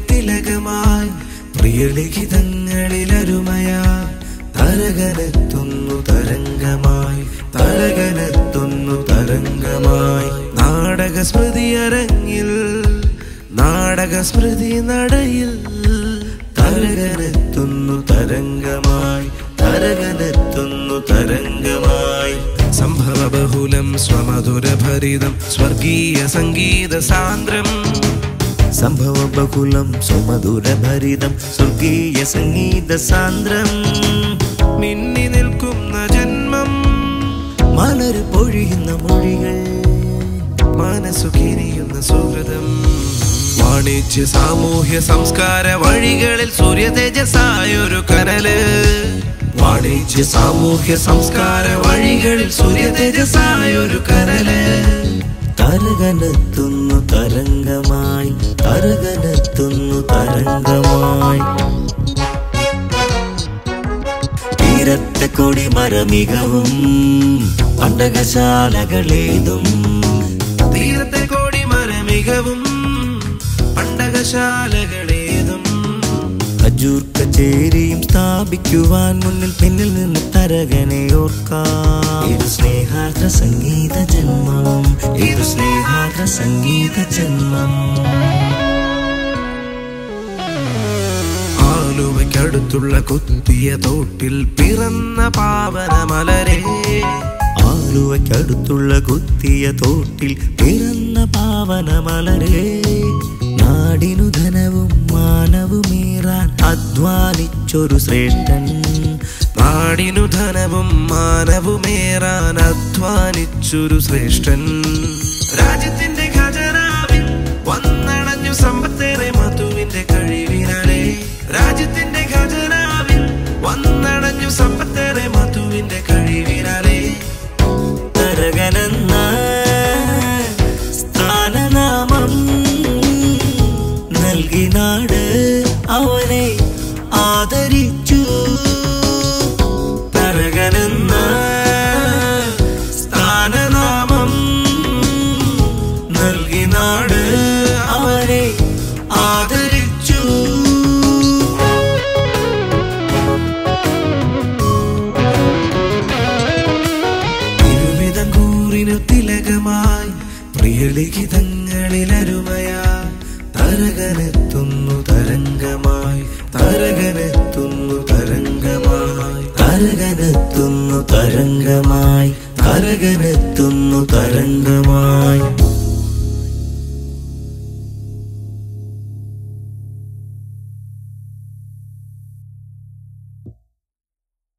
തിലകമായി പ്രിയലിഖിതങ്ങളിലരുമയായി തരകനെത്തുന്നു തരംഗമായി തരകനെത്തുന്നു തരംഗമായി നാടക സ്മൃതി അരങ്ങിൽ നാടക സ്മൃതി നടയിൽ തരകനെത്തുന്നു തരംഗമായി തരകനെത്തുന്നു തരംഗമായി സംഭവ ബഹുലം സ്വമധുരഭരിതം സ്വർഗീയ സംഗീത സാന്ദ്രം സംഭവ ബഹുലം സുമധുരഭരിതം സ്വർഗീയ സംഗീത സാന്ദ്രം മിന്നി നിൽക്കുന്ന ജന്മം മലർ പൊഴിയുന്ന മൊഴികൾ മനസ്സു കിരിയുന്ന സുഹൃതം വാണിജ്യ സാമൂഹ്യ സംസ്കാര വഴികളിൽ സൂര്യ തേജസ്സായൊരു കനല് വാണിജ്യ സാമൂഹ്യ സംസ്കാര വഴികളിൽ സൂര്യ തേജസ്സായൊരു കനല് തരകനെത്തുന്നു തരംഗമായി തരകനെത്തുന്നു തരംഗമായി തീരത്തെ കൊടി മരമികവും പണ്ടകശാലകളേതും തീരത്തെ കോടി മരമികവും പണ്ടകശാലകളേതും അജൂർ കച്ചേരിയും സ്ഥാപിക്കുവാൻ മുന്നിൽ പിന്നിൽ നിന്ന് തരകനെ ഓർക്കാം ഇത് സ്നേഹാർദ്ര സംഗീത ജന്മം ഇത് സ്നേഹാർദ്ര സംഗീത ജന്മം ആലുവയ്ക്കടുത്തുള്ള കുത്തിയ തോട്ടിൽ പിറന്ന പാവന മലരേ ആലുവയ്ക്കടുത്തുള്ള കുത്തിയ തോട്ടിൽ പിറന്ന പാവന മലരേ നാടിനു ധനവും മാനവുമേറാൻ അധ്വാനിച്ചൊരു ശ്രേഷ്ഠൻ നാടിനു ധനവും മാനവുമേറാൻ അധ്വാനിച്ചൊരു ശ്രേഷ്ഠൻ രാജ്യത്തിന്റെ ഖജനാവിൽ വന്നടഞ്ഞു സമ്പത്തേറെ മധുവിന്റെ കഴിവിനാലേ രാജ്യത്തിന്റെ ഖജനാവിൽ വന്നടഞ്ഞു സമ്പത്തേറെ മധുവിന്റെ കഴിവിനാലേ തരകനെന്ന സ്ഥാനനാമം നൽകി നാട് അവനെ ആദരിച്ചു തരകനെന്ന സ്ഥാനനാമം നൽകി നാട് അവനെ ആദരിച്ചു ഇരുവിധം കൂറിനു തിലകമായി പ്രിയലിഖിതങ്ങളിലരുമയായി തരകനെത്തുന്നു തരംഗമായി തരകനെത്തുന്നു തരംഗമായി തരകനെത്തുന്നു തരംഗമായി തരകനെത്തുന്നു തരംഗമായി